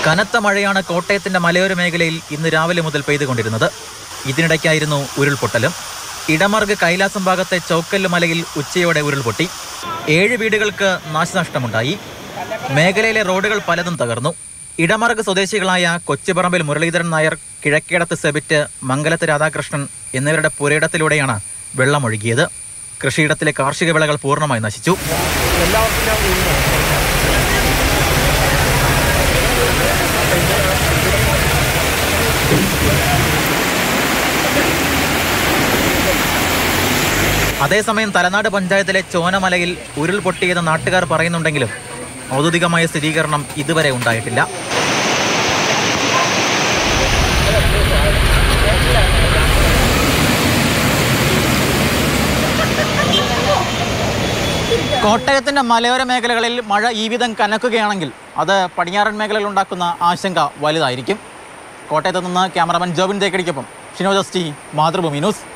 കനത്ത മഴയാണ് കോട്ടയത്തിന്റെ മലയോര മേഖലയിൽ ഇന്ന് രാവിലെ മുതൽ പെയ്തുകൊണ്ടിരുന്നത് ഇതിനിടയ്ക്കായിരുന്നു ഉരുൾപൊട്ടലും ഇടമർഗ് കൈലാസം ഭാഗത്തെ ചൗക്കല്ല് മലയിൽ ഉച്ചയോടെ ഉരുൾപൊട്ടി ഏഴ് വീടുകൾക്ക് നാശനഷ്ടമുണ്ടായി മേഖലയിലെ റോഡുകൾ പലതും തകർന്നു ഇടമർഗ് സ്വദേശികളായ കൊച്ചുപറമ്പിൽ മുരളീധരൻ നായർ കിഴക്കേടത്ത് സെബിറ്റ് മംഗലത്ത് രാധാകൃഷ്ണൻ എന്നിവരുടെ പുരയിടത്തിലൂടെയാണ് വെള്ളമൊഴുകിയത് കൃഷിയിടത്തിലെ കാർഷിക വിളകൾ പൂർണ്ണമായി നശിച്ചു അതേസമയം തലനാട് പഞ്ചായത്തിലെ ചോനമലയിൽ ഉരുൾപൊട്ടിയെന്ന് നാട്ടുകാർ പറയുന്നുണ്ടെങ്കിലും ഔദ്യോഗികമായ സ്ഥിരീകരണം ഇതുവരെ ഉണ്ടായിട്ടില്ല കോട്ടയത്തിന്റെ മലയോര മേഖലകളിൽ മഴ ഈ വിധം കനക്കുകയാണെങ്കിൽ അത് പടിഞ്ഞാറൻ മേഖലയിൽ ഉണ്ടാക്കുന്ന ആശങ്ക വലുതായിരിക്കും കോട്ടയത്ത് നിന്ന് ക്യാമറമാൻ ജോബിൻ തേക്കടിക്കൊപ്പം ഷിനോജസ്റ്റി മാതൃഭൂമി ന്യൂസ്